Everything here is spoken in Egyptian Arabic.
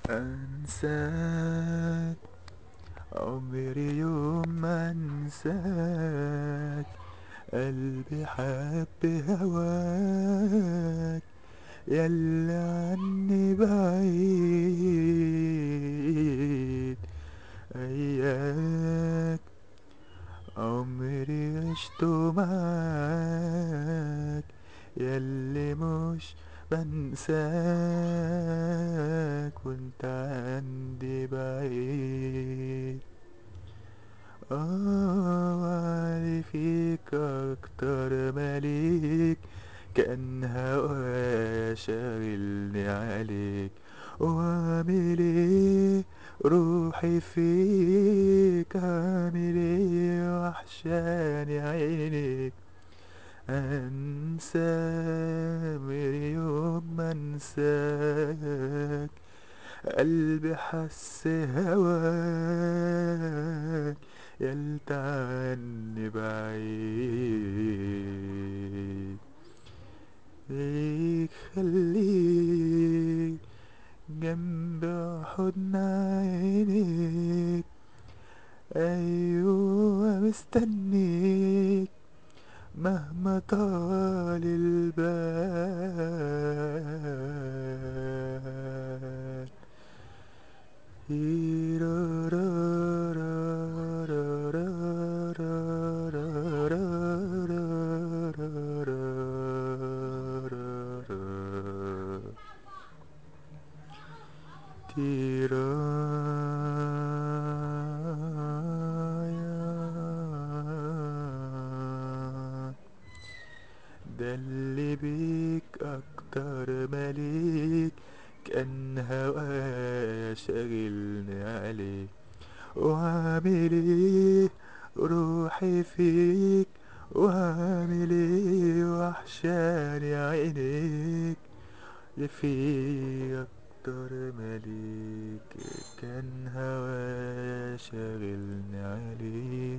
انساك عمري يوم ما انساك قلبي حب هواك ياللي عني بعيد اياك عمري عشته معاك ياللي مش بنساك وانت عندي بعيد اه علي فيك اكتر مليك كان هوايا شاغلني عليك واعمل ايه روحي فيك عامل ايه وحشاني عينيك انسى من يوم ما انساك قلبي حس هواك يلت عني بعيد ليك خليك جنب حضن عينيك ايوه مستنيك مهما طال البال تيرايا ده اللي بيك اكتر مليك كان هوايا شاغلني عليك وعامل ايه روحي فيك وعامل ايه وحشاني عينيك في اكتر مليك كان هوايا شاغلني عليك